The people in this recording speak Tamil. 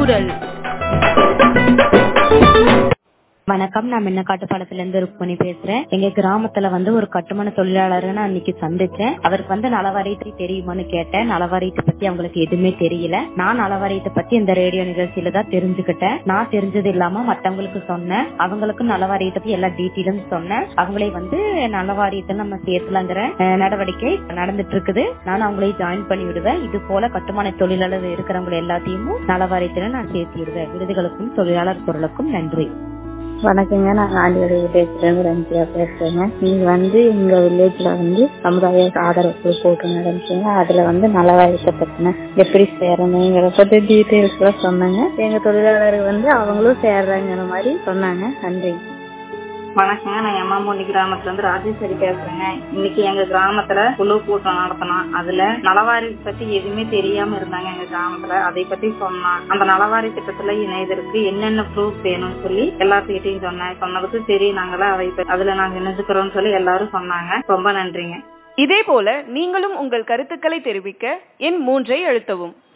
குரல் வணக்கம் நான் மின்னக்காட்டு பாலத்துல இருந்து ருக்மணி பேசுறேன் எங்க கிராமத்துல வந்து ஒரு கட்டுமான தொழிலாளரை நான் அன்னைக்கு சந்திச்சேன் அவருக்கு வந்து நலவாரியத்தை தெரியுமான்னு கேட்டேன் நலவாரியத்தை பத்தி அவங்களுக்கு எதுவுமே தெரியல நான் நலவாரியத்தை பத்தி இந்த ரேடியோ நிகழ்ச்சியில தான் தெரிஞ்சுக்கிட்டேன் நான் தெரிஞ்சது இல்லாம மத்தவங்களுக்கு சொன்னேன் அவங்களுக்கும் நலவாரியத்தை பத்தி எல்லா டீட்டெயிலும் சொன்னேன் அவங்களே வந்து நலவாரியத்தை நம்ம சேர்த்துலாங்கிற அஹ், நடவடிக்கை நடந்துட்டு இருக்குது நான் அவங்களே ஜாயின் பண்ணி விடுவேன் இது போல கட்டுமான தொழிலாளர் இருக்கிறவங்க எல்லாத்தையும் நலவாரியத்துல நான் சேர்த்து விடுவேன் விருதுகளுக்கும் தொழிலாளர் குரலுக்கும் நன்றி வணக்கங்க நான் ஆண்டியோட பேசுறேன் ரஞ்சியா பேசுறேங்க நீங்க வந்து எங்க வில்லேஜ்ல வந்து சமுதாய ஆதரவு குழு போட்டு நடந்துச்சுங்க அதுல வந்து நலவாரியத்தை பத்தின எப்படி சேரணுங்கிற பத்தி டீட்டெயில்ஸ் எல்லாம் சொன்னாங்க எங்க தொழிலாளர்கள் வந்து அவங்களும் சேர்றாங்கிற மாதிரி சொன்னாங்க நன்றி வணக்கங்க நான் எம்மாம்பூண்டி கிராமத்துல இருந்து ராஜேஸ்வரி பேசுறேங்க இன்னைக்கு எங்க கிராமத்துல குழு கூட்டம் நடத்தினோம் அதுல நலவாரி பத்தி எதுவுமே தெரியாம இருந்தாங்க எங்க கிராமத்துல அதை பத்தி சொன்னான் அந்த நலவாரி திட்டத்துல இணையதற்கு என்னென்ன ப்ரூஃப் வேணும்னு சொல்லி எல்லாத்துக்கிட்டையும் சொன்னேன் சொன்னதுக்கு சரி நாங்களாம் அதை பத்தி- அதுல நாங்க இணைஞ்சுக்கிறோம்னு சொல்லி எல்லாரும் சொன்னாங்க ரொம்ப நன்றிங்க இதே போல நீங்களும் உங்கள் கருத்துக்களை தெரிவிக்க எண் மூன்றை அழுத்தவும்